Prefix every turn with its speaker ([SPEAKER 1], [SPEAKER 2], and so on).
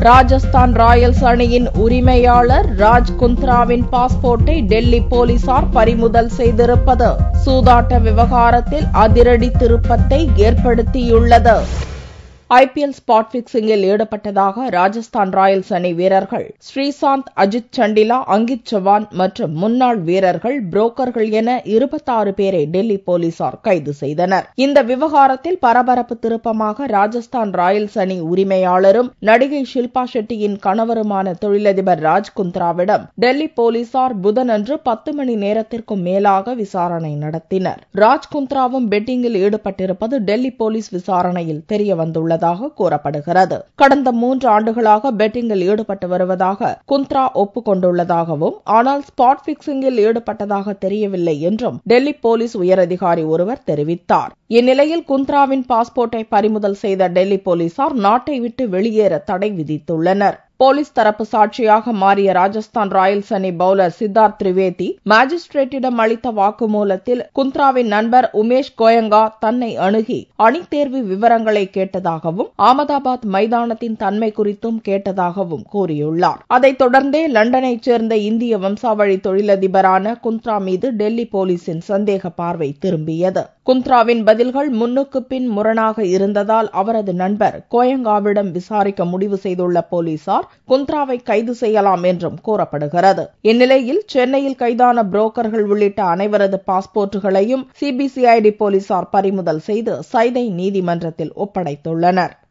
[SPEAKER 1] Rajasthan Royals அணியின் உரிமையாளர் ராஜ் குந்த்ராவின் பாஸ்போர்ட்டை டெல்லி போலீசார் பறிமுதல் செய்திருப்பது சூதாட்ட விவகாரத்தில் அதிரடி திருப்பத்தை ஏற்படுத்தியுள்ளது ஐபிஎல் ஸ்பாட் பிக்சிங்கில் ஈடுபட்டதாக ராஜஸ்தான் ராயல்ஸ் அணி வீரர்கள் ஸ்ரீசாந்த் அஜித் சண்டிலா அங்கித் சவான் மற்றும் முன்னாள் வீரர்கள் புரோக்கர்கள் என இருபத்தாறு பேரை டெல்லி போலீசார் கைது செய்தனர் இந்த விவகாரத்தில் பரபரப்பு திருப்பமாக ராஜஸ்தான் ராயல்ஸ் அணி உரிமையாளரும் நடிகை ஷில்பா ஷெட்டியின் கணவருமான தொழிலதிபர் ராஜ் குந்த்ராவிடம் டெல்லி போலீசார் புதனன்று பத்து மணி நேரத்திற்கும் மேலாக விசாரணை நடத்தினர் ராஜ் குந்த்ராவும் பெட்டிங்கில் ஈடுபட்டிருப்பது டெல்லி போலீஸ் விசாரணையில் தெரியவந்துள்ளது உள்ளதாக கூறப்படுகிறது கடந்த மூன்று ஆண்டுகளாக பெட்டிங்கில் ஈடுபட்டு வருவதாக குந்த்ரா ஒப்புக்கொண்டுள்ளதாகவும் ஆனால் ஸ்பாட் பிக்சிங்கில் ஈடுபட்டதாக தெரியவில்லை என்றும் டெல்லி போலீஸ் உயரதிகாரி ஒருவர் தெரிவித்தார் இந்நிலையில் குந்த்ராவின் பாஸ்போர்ட்டை பறிமுதல் செய்த டெல்லி போலீசார் நாட்டை விட்டு வெளியேற தடை விதித்துள்ளனர் போலீஸ் தரப்பு சாட்சியாக மாறிய ராஜஸ்தான் ராயல்ஸ் அணி பவுலர் சித்தார்த் திரிவேதி மாஜிஸ்ட்ரேட்டிடம் அளித்த வாக்குமூலத்தில் குந்த்ராவின் நண்பர் உமேஷ் கோயங்கா தன்னை அணுகி அணித் தேர்வு விவரங்களை கேட்டதாகவும் அகமதாபாத் மைதானத்தின் தன்மை குறித்தும் கேட்டதாகவும் கூறியுள்ளார் அதைத் தொடர்ந்தே லண்டனைச் சேர்ந்த இந்திய வம்சாவழி தொழிலதிபரான குந்த்ரா மீது டெல்லி போலீசின் சந்தேக பார்வை திரும்பியது குந்த்ராவின் பதில்கள் முன்னுக்கு பின் முரணாக இருந்ததால் அவரது நண்பர் கோயங்காவிடம் விசாரிக்க முடிவு செய்துள்ள போலீசார் குந்த்ராவை கைது செய்யலாம் என்றும் கூறப்படுகிறது இந்நிலையில் சென்னையில் கைதான புரோக்கர்கள் உள்ளிட்ட அனைவரது பாஸ்போர்ட்டுகளையும் சிபிசிஐடி போலீசார் பறிமுதல் செய்து சைதை நீதிமன்றத்தில் ஒப்படைத்துள்ளனர்